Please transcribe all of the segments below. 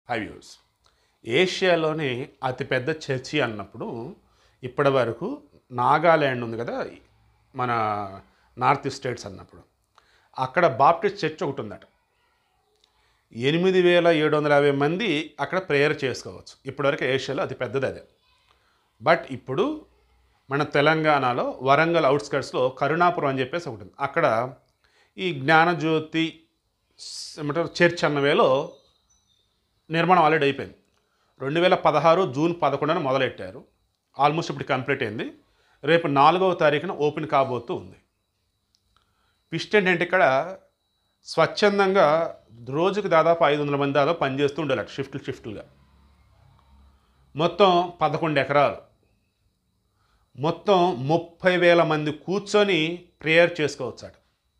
five years ఏషియాలోనే అతిపెద్ద church అన్నప్పుడు ఇప్పటి వరకు నాగాల్యాండ్ ఉంది కదా మన నార్త్ ఈస్ట్ స్టేట్స్ అన్నప్పుడు అక్కడ బాప్టిస్ట్ చర్చ్ ఒకటి ఉందట ఎనిమిది వేల ఏడు వందల యాభై మంది అక్కడ ప్రేయర్ చేసుకోవచ్చు ఇప్పటివరకు ఏషియాలో అతి పెద్దది అదే బట్ ఇప్పుడు మన తెలంగాణలో వరంగల్ అవుట్స్కట్స్లో కరుణాపురం అని చెప్పేసి ఒకటి ఉంది అక్కడ ఈ జ్ఞానజ్యోతి స్- ఏమంటారు చర్చ్ అన్నవేలో నిర్మాణం ఆల్రెడీ అయిపోయింది రెండు వేల పదహారు జూన్ పదకొండున మొదలెట్టారు ఆల్మోస్ట్ ఇప్పుడు కంప్లీట్ అయింది రేపు నాలుగవ తారీఖున ఓపెన్ కాబోతూ ఉంది ట్విస్ట్ ఏంటంటే ఇక్కడ స్వచ్ఛందంగా రోజుకి దాదాపు ఐదు వందల మంది దాదాపు పనిచేస్తూ ఉండాలి షిఫ్ట్లు షిఫ్ట్లుగా మొత్తం పదకొండు ఎకరాలు మొత్తం ముప్పై వేల మంది కూర్చొని ప్రేయర్ చేసుకోవచ్చట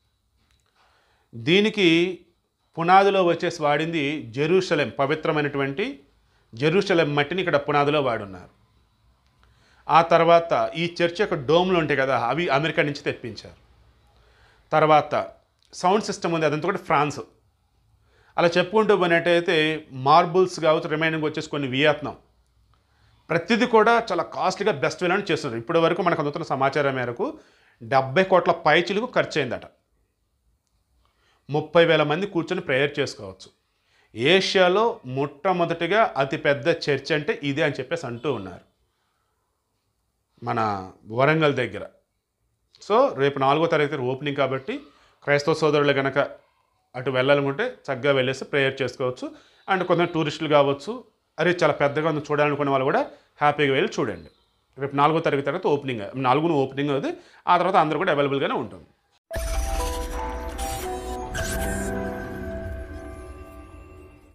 దీనికి పునాదిలో వచ్చేసి వాడింది జెరూషలేం పవిత్రమైనటువంటి జెరూషలేం మట్టిని ఇక్కడ పునాదిలో వాడున్నారు ఆ తర్వాత ఈ చర్చ్ యొక్క డోమ్లు ఉంటాయి కదా అవి అమెరికా నుంచి తెప్పించారు తర్వాత సౌండ్ సిస్టమ్ ఉంది అదంతా కూడా ఫ్రాన్స్ అలా చెప్పుకుంటూ పోయినట్టయితే మార్బుల్స్ కావచ్చు రిమైనింగ్ వచ్చేసి కొన్ని వియత్నాం ప్రతిదీ కూడా చాలా కాస్ట్లీగా బెస్ట్ వేలని చేస్తున్నారు ఇప్పటి వరకు మనకు అందుతున్న సమాచారం మేరకు డెబ్బై కోట్ల పైచిలకు ఖర్చు అయిందట ముప్పై వేల మంది కూర్చొని ప్రేయర్ చేసుకోవచ్చు ఏషియాలో మొట్టమొదటిగా అతిపెద్ద చర్చ్ అంటే ఇదే అని చెప్పేసి అంటూ ఉన్నారు మన వరంగల్ దగ్గర సో రేపు నాలుగో తారీఖు ఓపెనింగ్ కాబట్టి క్రైస్తవ సోదరులు కనుక అటు వెళ్ళాలనుకుంటే చక్కగా వెళ్ళేసి ప్రేయర్ చేసుకోవచ్చు అండ్ కొంతమంది టూరిస్టులు కావచ్చు అరే చాలా పెద్దగా ఉంది చూడాలనుకునే వాళ్ళు కూడా హ్యాపీగా వెళ్ళి చూడండి రేపు నాలుగో తారీఖు తర్వాత ఓపెనింగ్ నాలుగున ఓపెనింగ్ అవుతుంది ఆ తర్వాత అందరూ కూడా అవైలబుల్గానే ఉంటుంది